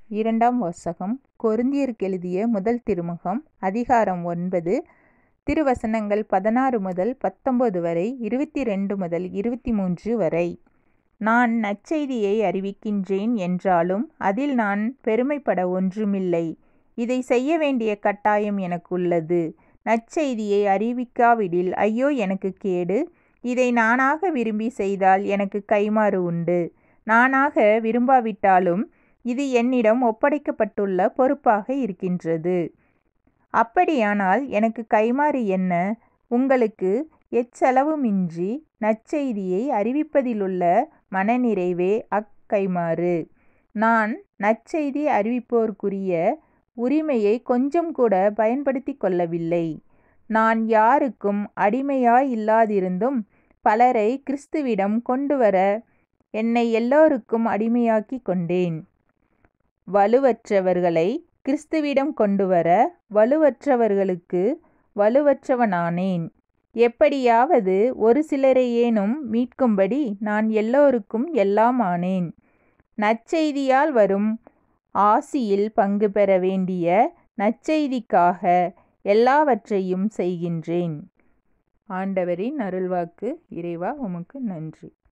இரண்டாம் வாசகம் கொரிந்தியருக்கு எழுதிய முதல் திருமுகம் அதிகாரம் ஒன்பது திருவசனங்கள் பதினாறு முதல் பத்தொன்பது வரை இருபத்தி ரெண்டு முதல் இருபத்தி மூன்று வரை நான் நற்செய்தியை அறிவிக்கின்றேன் என்றாலும் அதில் நான் பெருமைப்பட ஒன்றுமில்லை இதை செய்ய வேண்டிய கட்டாயம் எனக்குள்ளது நற்செய்தியை அறிவிக்காவிடில் ஐயோ எனக்கு கேடு இதை நானாக விரும்பி செய்தால் எனக்கு கைமாறு உண்டு நானாக விரும்பாவிட்டாலும் இது என்னிடம் ஒப்படைக்கப்பட்டுள்ள பொறுப்பாக இருக்கின்றது அப்படியானால் எனக்கு கைமாறு என்ன உங்களுக்கு எச்செலவுமின்றி நற்செய்தியை அறிவிப்பதிலுள்ள மனநிறைவே அக்கைமாறு நான் நற்செய்தி அறிவிப்போருக்குரிய உரிமையை கொஞ்சம் கூட பயன்படுத்தி கொள்ளவில்லை நான் யாருக்கும் அடிமையாய் இல்லாதிருந்தும் பலரை கிறிஸ்துவிடம் கொண்டுவர என்னை எல்லோருக்கும் அடிமையாக்கி கொண்டேன் வலுவற்றவர்களை கிறிஸ்துவிடம் கொண்டுவர வலுவற்றவர்களுக்கு வலுவற்றவனானேன் எப்படியாவது ஒரு சிலரையேனும் மீட்கும்படி நான் எல்லோருக்கும் எல்லாம் ஆனேன் நற்செய்தியால் வரும் ஆசியில் பங்கு பெற வேண்டிய நற்செய்திக்காக எல்லாவற்றையும் செய்கின்றேன் ஆண்டவரின் அருள்வாக்கு இறைவா உமக்கு நன்றி